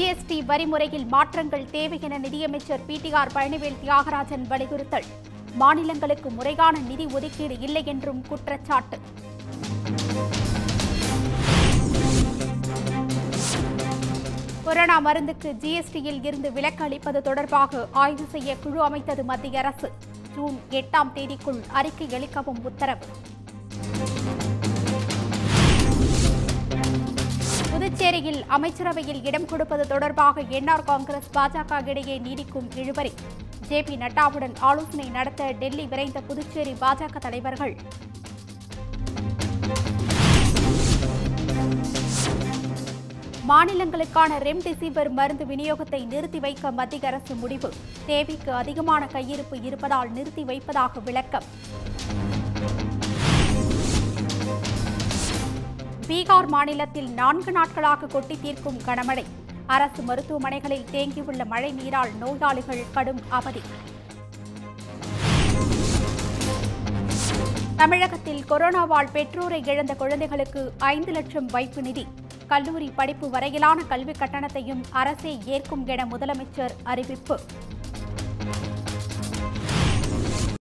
GST வரிமுறையில் மாற்றங்கள் தேவை என நிதியமைச்சர் பிடிஆர் பழனிவேல் தியாகராஜன் வலியுறுத்தல் மாநிலங்களுக்கு முறையான நிதி ஒதுக்கீடு இல்லை என்றும் குற்றச்சாட்டு கொரோனா மருந்துக்கு ஜிஎஸ்டியில் இருந்து விலக்கு அளிப்பது தொடர்பாக ஆய்வு செய்ய குழு அமைத்தது மத்திய அரசு ஜூன் எட்டாம் தேதிக்குள் அறிக்கை அளிக்கவும் உத்தரவு புதுச்சேரியில் அமைச்சரவையில் இடம் கொடுப்பது தொடர்பாக என்ஆர் காங்கிரஸ் பாஜக இடையே நீடிக்கும் இழுபறி ஜே பி நட்டாவுடன் ஆலோசனை நடத்த டெல்லி விரைந்த புதுச்சேரி பாஜக தலைவர்கள் மாநிலங்களுக்கான ரெம்டெசிவிர் மருந்து விநியோகத்தை நிறுத்தி வைக்க மத்திய அரசு முடிவு தேவைக்கு அதிகமான கையிருப்பு இருப்பதால் நிறுத்தி வைப்பதாக விளக்கம் பீகார் மாநிலத்தில் நான்கு நாட்களாக கொட்டி தீர்க்கும் கனமழை அரசு மருத்துவமனைகளில் தேங்கியுள்ள மழை நீரால் நோயாளிகள் கடும் அவதி தமிழகத்தில் கொரோனாவால் பெற்றோரை இழந்த குழந்தைகளுக்கு ஐந்து லட்சம் வைப்பு நிதி கல்லூரி படிப்பு வரையிலான கல்விக் கட்டணத்தையும் அரசே ஏற்கும் என முதலமைச்சர் அறிவிப்பு